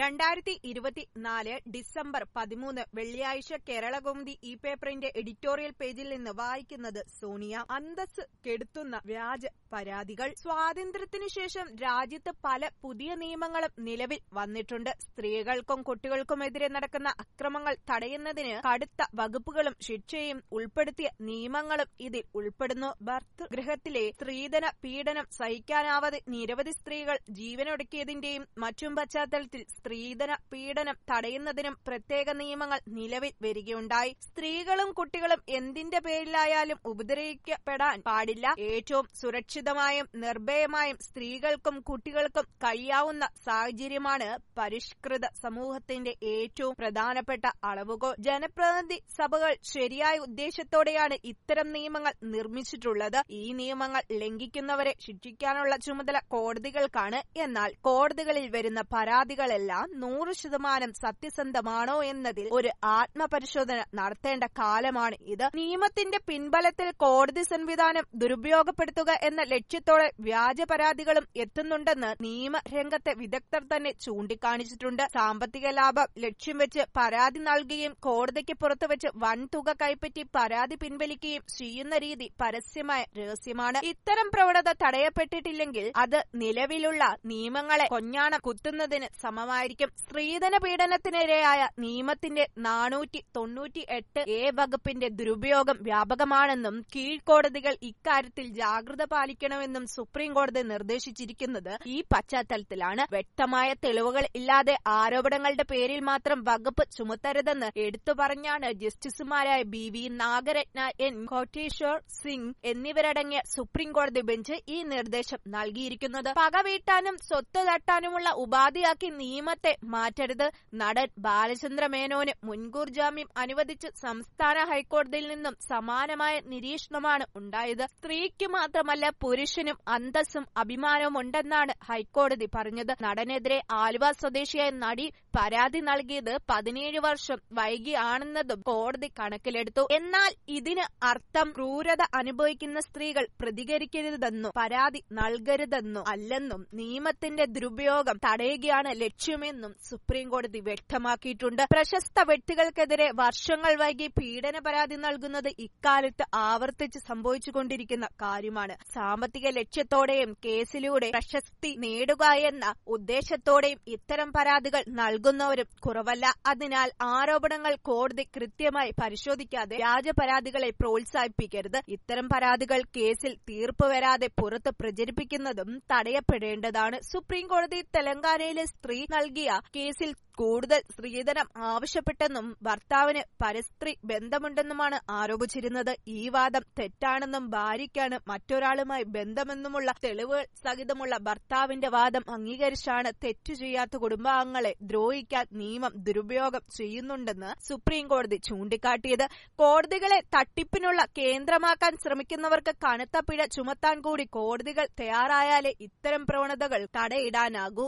രണ്ടായിരത്തി ഇരുപത്തിനാല് ഡിസംബർ പതിമൂന്ന് വെള്ളിയാഴ്ച കേരളകൗമുദി ഈ പേപ്പറിന്റെ എഡിറ്റോറിയൽ പേജിൽ നിന്ന് വായിക്കുന്നത് സോണിയ അന്തസ് കെടുത്തുന്ന വ്യാജ പരാതികൾ സ്വാതന്ത്ര്യത്തിനു ശേഷം രാജ്യത്ത് പല പുതിയ നിയമങ്ങളും നിലവിൽ വന്നിട്ടുണ്ട് സ്ത്രീകൾക്കും കുട്ടികൾക്കുമെതിരെ നടക്കുന്ന അക്രമങ്ങൾ തടയുന്നതിന് കടുത്ത വകുപ്പുകളും ശിക്ഷയും ഉൾപ്പെടുത്തിയ നിയമങ്ങളും ഇതിൽ ഉൾപ്പെടുന്നു ഭർതൃഗൃഹത്തിലെ സ്ത്രീധന പീഡനം സഹിക്കാനാവാതെ നിരവധി സ്ത്രീകൾ ജീവനൊടുക്കിയതിന്റെയും മറ്റും പശ്ചാത്തലത്തിൽ സ്ത്രീധന പീഡനം തടയുന്നതിനും പ്രത്യേക നിയമങ്ങൾ നിലവിൽ വരികയുണ്ടായി സ്ത്രീകളും കുട്ടികളും എന്തിന്റെ പേരിലായാലും ഉപദ്രവിക്കപ്പെടാൻ പാടില്ല ഏറ്റവും സുരക്ഷിതമായും നിർഭയമായും സ്ത്രീകൾക്കും കുട്ടികൾക്കും കഴിയാവുന്ന സാഹചര്യമാണ് പരിഷ്കൃത സമൂഹത്തിന്റെ ഏറ്റവും പ്രധാനപ്പെട്ട അളവുകോൽ ജനപ്രതിനിധി സഭകൾ ശരിയായ ഉദ്ദേശത്തോടെയാണ് ഇത്തരം നിയമങ്ങൾ നിർമ്മിച്ചിട്ടുള്ളത് ഈ നിയമങ്ങൾ ലംഘിക്കുന്നവരെ ശിക്ഷിക്കാനുള്ള ചുമതല കോടതികൾക്കാണ് എന്നാൽ കോടതികളിൽ വരുന്ന പരാതികളെല്ലാം നൂറ് ശതമാനം സത്യസന്ധമാണോ എന്നതിൽ ഒരു ആത്മപരിശോധന നടത്തേണ്ട കാലമാണ് ഇത് നിയമത്തിന്റെ പിൻബലത്തിൽ കോടതി സംവിധാനം ദുരുപയോഗപ്പെടുത്തുക എന്ന ലക്ഷ്യത്തോടെ വ്യാജ പരാതികളും എത്തുന്നുണ്ടെന്ന് നിയമരംഗത്തെ വിദഗ്ധർ തന്നെ ചൂണ്ടിക്കാണിച്ചിട്ടുണ്ട് സാമ്പത്തിക ലാഭം ലക്ഷ്യം വെച്ച് പരാതി നൽകുകയും കോടതിക്ക് പുറത്തുവച്ച് വൻ തുക കൈപ്പറ്റി പരാതി പിൻവലിക്കുകയും ചെയ്യുന്ന രീതി പരസ്യമായ രഹസ്യമാണ് ഇത്തരം പ്രവണത തടയപ്പെട്ടിട്ടില്ലെങ്കിൽ അത് നിലവിലുള്ള നിയമങ്ങളെ കൊഞ്ഞാണം കുത്തുന്നതിന് സമമായിരിക്കും സ്ത്രീധന പീഡനത്തിനിരയായ നിയമത്തിന്റെ നാനൂറ്റി തൊണ്ണൂറ്റി എട്ട് എ വകുപ്പിന്റെ ദുരുപയോഗം വ്യാപകമാണെന്നും കീഴ്ക്കോടതികൾ ഇക്കാര്യത്തിൽ ജാഗ്രത പാലിക്കണമെന്നും സുപ്രീം കോടതി നിർദ്ദേശിച്ചിരിക്കുന്നത് ഈ പശ്ചാത്തലത്തിലാണ് വ്യക്തമായ തെളിവുകൾ ഇല്ലാതെ ആരോപണങ്ങളുടെ പേരിൽ മാത്രം വകുപ്പ് ചുമത്തരുതെന്ന് എടുത്തു പറഞ്ഞാണ് ജസ്റ്റിസുമാരായ B V Nagarathna N Koteswar Singh എന്നിവരടങ്ങിയ സുപ്രീം കോടതി ബെഞ്ച് ഈ നിർദ്ദേശം നൽകിയിരിക്കുന്നത് പകവീട്ടാനും സ്വത്ത് തട്ടാനുമുള്ള ഉപാധിയാക്കി നിയമത്തെ മാറ്റരുത് നടൻ ബാലചന്ദ്ര മേനോന് മുൻകൂർ ജാമ്യം അനുവദിച്ച് സംസ്ഥാന ഹൈക്കോടതിയിൽ നിന്നും സമാനമായ നിരീക്ഷണമാണ് ഉണ്ടായത് സ്ത്രീക്ക് മാത്രമല്ല പുരുഷനും അന്തസ്സും അഭിമാനവും ഉണ്ടെന്നാണ് ഹൈക്കോടതി പറഞ്ഞത് നടനെതിരെ ആലുവ സ്വദേശിയായ നടി പരാതി നൽകിയത് പതിനേഴ് വർഷം വൈകിയാണെന്നതും കോടതി കണക്കിലെടുത്തു എന്നാൽ ഇതിന് അർത്ഥം ക്രൂരത അനുഭവിക്കുന്ന സ്ത്രീകൾ പ്രതികരിക്കരുതെന്നോ പരാതി നൽകരുതെന്നോ അല്ലെന്നും നിയമത്തിന്റെ ദുരുപയോഗം തടയുകയാണ് ലക്ഷ്യമെന്നും സുപ്രീം കോടതി വ്യക്തമാക്കിയിട്ടുണ്ട് പ്രശസ്ത വ്യക്തികൾക്കെതിരെ വർഷങ്ങൾ വൈകി പീഡന പരാതി നൽകുന്നത് ഇക്കാലത്ത് ആവർത്തിച്ച് സംഭവിച്ചുകൊണ്ടിരിക്കുന്ന കാര്യമാണ് സാമ്പത്തിക ലക്ഷ്യത്തോടെയും കേസിലൂടെ പ്രശസ്തി നേടുക എന്ന ഉദ്ദേശത്തോടെയും ഇത്തരം പരാതികൾ നൽകുന്നവരും കുറവല്ല അതിനാൽ ആരോപണങ്ങൾ കോടതി കൃത്യമായി പരിശോധിക്കാതെ വ്യാജ പരാതികളെ പ്രോത്സാഹിപ്പിക്കരുത് ഇത്തരം പരാതികൾ കേസിൽ തീർപ്പ് വരാതെ പുറത്ത് പ്രചരിപ്പിക്കുന്നതും തടയപ്പെടേണ്ടതാണ് സുപ്രീം കോടതി തെലങ്കാനയിലെ സ്ത്രീ നൽകിയ കേസിൽ കൂടുതൽ സ്ത്രീധനം ആവശ്യപ്പെട്ടെന്നും ഭർത്താവിന് പരസ്ത്രീ ബന്ധമുണ്ടെന്നുമാണ് ആരോപിച്ചിരുന്നത് ഈ വാദം തെറ്റാണെന്നും ഭാര്യയ്ക്കാണ് മറ്റൊരാളുമായി ബന്ധമെന്നുമുള്ള തെളിവുകൾ സഹിതമുള്ള ഭർത്താവിന്റെ വാദം അംഗീകരിച്ചാണ് തെറ്റു ചെയ്യാത്ത കുടുംബാംഗങ്ങളെ ദ്രോഹിക്കാൻ നിയമം ദുരുപയോഗം ചെയ്യുന്നുണ്ടെന്ന് സുപ്രീം കോടതി ചൂണ്ടിക്കാട്ടിയത് കോടതികളെ തട്ടിപ്പിനുള്ള കേന്ദ്രമാക്കാൻ ശ്രമിക്കുന്നവർക്ക് കനത്ത പിഴ ചുമത്താൻ കൂടി കോടതികൾ തയ്യാറായാലേ ഇത്തരം പ്രവണതകൾ തടയിടാനാകൂ